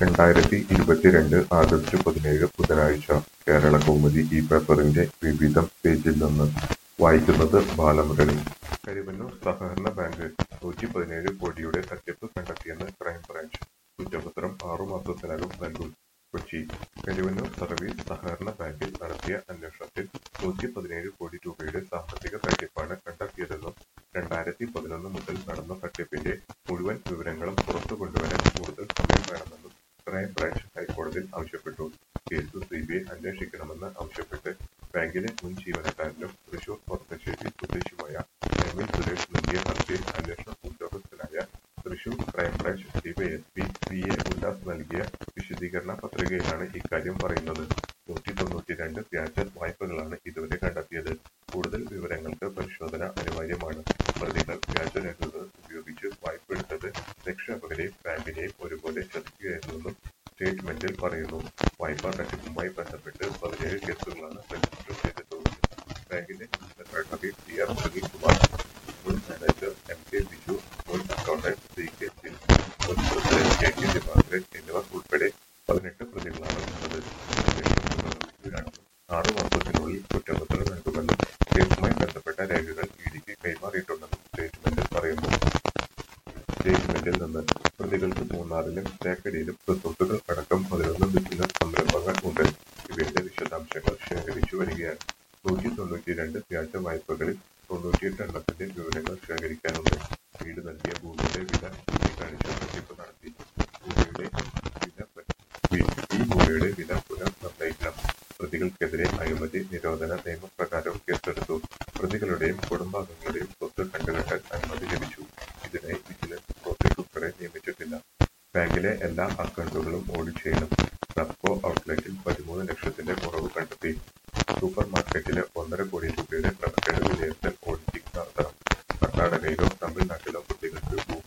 രണ്ടായിരത്തി ഇരുപത്തിരണ്ട് ആഗസ്റ്റ് പതിനേഴ് ബുധനാഴ്ച കേരളകൗമുദി ഈ പേപ്പറിന്റെ വിവിധം പേജിൽ നിന്ന് വായിക്കുന്നത് ബാലമുരളി കരുവന്നൂർ സഹകരണ ബാങ്ക് നൂറ്റി പതിനേഴ് കോടിയുടെ തട്ടിപ്പ് കണ്ടെത്തിയെന്ന് ക്രൈംബ്രാഞ്ച് കുറ്റപത്രം ആറുമാസത്തിനകം നൽകും കൊച്ചി കരുവന്നൂർ സർവീസ് സഹകരണ ബാങ്കിൽ നടത്തിയ അന്വേഷണത്തിൽ നൂറ്റി പതിനേഴ് കോടി രൂപയുടെ സാമ്പത്തിക തട്ടിപ്പാണ് കണ്ടെത്തിയതെന്നും രണ്ടായിരത്തി പതിനൊന്ന് മുതൽ നടന്ന തട്ടിപ്പിന്റെ മുഴുവൻ വിവരങ്ങളും പുറത്തു കൊണ്ടുവരാൻ കൂടുതൽ സമയം വേണമെന്നും ക്രൈംബ്രാഞ്ച് ഹൈക്കോടതിയിൽ ആവശ്യപ്പെട്ടു കേസ് സിബിഐ അന്വേഷിക്കണമെന്ന് ആവശ്യപ്പെട്ട് ബാങ്കിലെ മുൻ ജീവനക്കാരനും തൃശൂർ കൊർത്തശ്ശേരി സ്വദേശിയുമായ എം എൽ സുരേഷ് നൽകിയ ഹർജിയിൽ അന്വേഷണ ഉദ്യോഗസ്ഥനായ Thrissur crime branch D Y S P P A Ullas നൽകിയ വിശദീകരണ പത്രികയിലാണ് ഇക്കാര്യം പറയുന്നത് നൂറ്റി തൊണ്ണൂറ്റി രണ്ട് വ്യാജ വായ്പകളാണ് ഇതുവരെ കണ്ടെത്തിയത് കൂടുതൽ വിവരങ്ങൾക്ക് പരിശോധന അനിവാര്യമാണ് പ്രതികൾ വ്യാജരേഖകൾ ഉപയോഗിച്ച് വായ്പ എടുത്തത് നിക്ഷേപകരെയും ബാങ്കിനെയും ഒരുപോലെ ചതിക്കുകയായിരുന്നെന്നും സ്റ്റേറ്റ്മെന്റിൽ പറയുന്നു വായ്പാ തട്ടിപ്പുമായി ബന്ധപ്പെട്ട് പതിനേഴ് കേസുകളാണ് രജിസ്റ്റർ ചെയ്തിട്ടുള്ളത് ബാങ്കിന്റെ മുൻ സെക്രട്ടറി ടി ആർ സുനിൽകുമാർ മുൻ മാനേജർ എം കെ ബിജു മുൻ അക്കൗണ്ടന്റ് സി കെ സിൽ മുൻ പ്രസിഡന്റ് കെ കെ ദിവാകരൻ എന്നിവർ ഉൾപ്പെടെ പതിനെട്ട് പ്രതികളാണ് ഉള്ളത് അന്വേഷണം പുരോഗമിക്കുകയാണെന്നും ആറു മാസത്തിനുള്ളിൽ കുറ്റപത്രം നൽകുമെന്നും കേസുമായി ബന്ധപ്പെട്ട രേഖകൾ ഇഡിക്ക് കൈമാറിയിട്ടുണ്ടെന്നും സ്റ്റേറ്റ്മെന്റിൽ പറയുന്നു സ്റ്റേറ്റ്മെന്റിൽ നിന്ന് പ്രതികൾക്ക് മൂന്നാറിലും തേക്കടിയിലും റിസോർട്ടുകൾ അടക്കം പതിനൊന്ന് ബിസിനസ് സംരംഭങ്ങൾ ഉണ്ട് ഇവയുടെ വിശദാംശങ്ങൾ ശേഖരിച്ചു വരികയാണ് നൂറ്റി തൊണ്ണൂറ്റി രണ്ട് വ്യാജ വായ്പകളിൽ തൊണ്ണൂറ്റിയെട്ട് എണ്ണത്തിന്റെ വിവരങ്ങൾ ശേഖരിക്കാനുണ്ട് വീട് നൽകിയ ഭൂമിയുടെ വില ചൂണ്ടിക്കാണിച്ച് തട്ടിപ്പ് നടത്തി ഭൂമിയുടെ വില പ- വി- ഈ ഭൂമിയുടെ വില പുനർ നിർണ്ണയിക്കണം പ്രതികൾക്കെതിരെ അഴിമതി നിരോധന നിയമപ്രകാരം കേസെടുത്തു പ്രതികളുടെയും കുടുംബാംഗങ്ങളുടെയും സ്വത്ത് കണ്ടുകെട്ടാൻ അനുമതി ലഭിച്ചു ഇതിനായി വിജിലൻസ് പ്രോസിക്യൂട്ടറെ നിയമിച്ചിട്ടില്ല ബാങ്കിലെ എല്ലാ അക്കൗണ്ടുകളും ഓഡിറ്റ് ചെയ്യണം റബ്കോ ഔട്ട്ലെറ്റിൽ പതിമൂന്ന് ലക്ഷത്തിന്റെ കുറവ് കണ്ടെത്തി സൂപ്പർ മാർക്കറ്റിലെ ഒന്നര കോടി രൂപയുടെ ക്രമക്കേട് വിലയിരുത്തൽ ഓഡിറ്റിംഗ് നടത്തണം കർണാടകയിലോ തമിഴ്നാട്ടിലോ പ്രതികൾക്ക് ഭൂമി